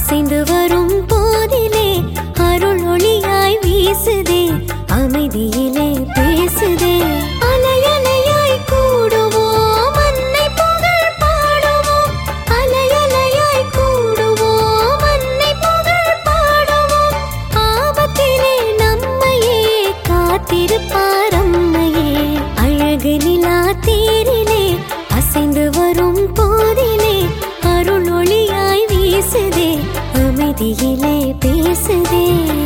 அசைந்து வரும் போதிலே அருள் ஒளியாய் வீசுதே அமைதியிலே பேசுதே அலையலையாய் கூடுவோம் அன்னை புகழ் பாடுவோம் அலையலையாய் கூடுவோம் அன்னை புகழ் பாடுவோம் ஆபத்திலே நம்மையே காத்திருப்பார் அம்மையே அழகு நிலா தேரிலே அசைந்து வரும் போதிலே அருள் ஒளியாய் வீசுதே அமைதியிலே பேசுதே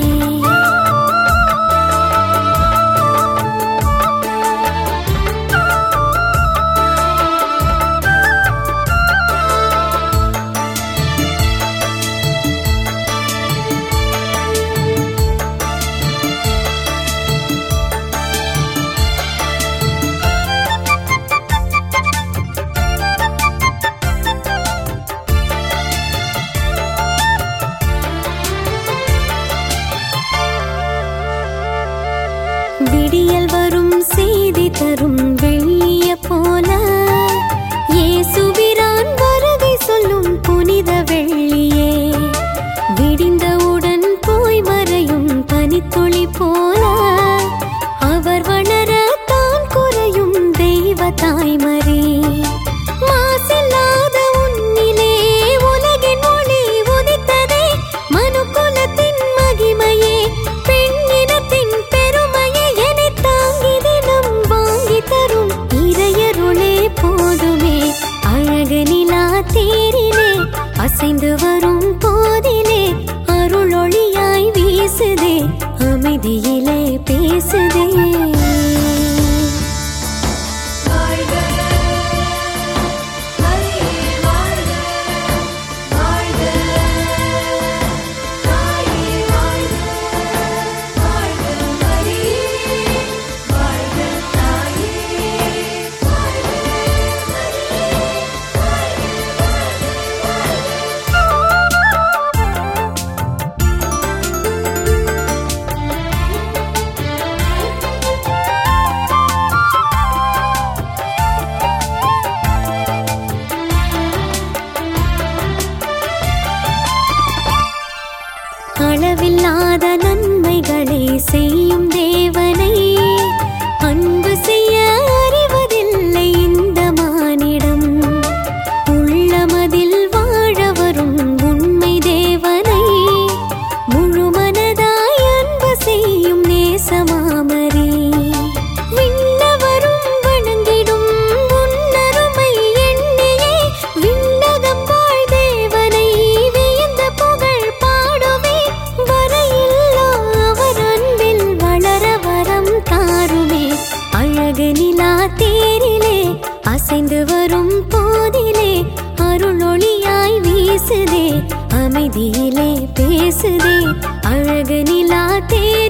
விடியல் வரும் செய்தி தரும் வெள்ளிய போல இயேசுபிரான் வருகை சொல்லும் புனித வெள்ளியே விடிந்தவுடன் போய் மறையும் பனித்துளி போல அவர் வளர தான் குறையும் தெய்வ தாய்மரே மாசில்லாத உன்னிலே உலகின் ஒளி உதித்ததே மனுக்குலத்தின் மகிமையே பெண்ணினத்தின் பெருமையை என்னை தாங்கி தினம் வாங்கி தரும் இறையருளே போதுமே அழகு நிலா தேரிலே அசைந்து வரும் போதிலே அருள் ஒளியாய் வீசுதே அமைதியிலே பேசுதே வாழ்க மரியே வாழ்க வாழ்க தாயே வாழ்க வாழ்க மரியே வாழ்க தாயே வாழ்க அளவில்லாத நன்மைகளை செய்யும் தேவனை அன்பு செய்ய அறிவதில்லை இந்த மானிடம் உள்ளமதில் வாழ வரும் உண்மை தேவனை முழு மனதாய் அன்பு செய்யும் நேசமாமரே விண்ணவரும் வணங்கிடும் உன்னருமை எண்ணியே விண்ணகம் வாழ் தேவனை வியந்த புகழ் பாடுவே வரையில்லா அவர் அன்பில் வளர வரம் தாருமே அழகு நிலா தேரிலே அசைந்து வரும் போதிலே அருள் ஒளியாய் வீசுதே அமைதியிலே பேசுதே அழகு நிலா தேரிலே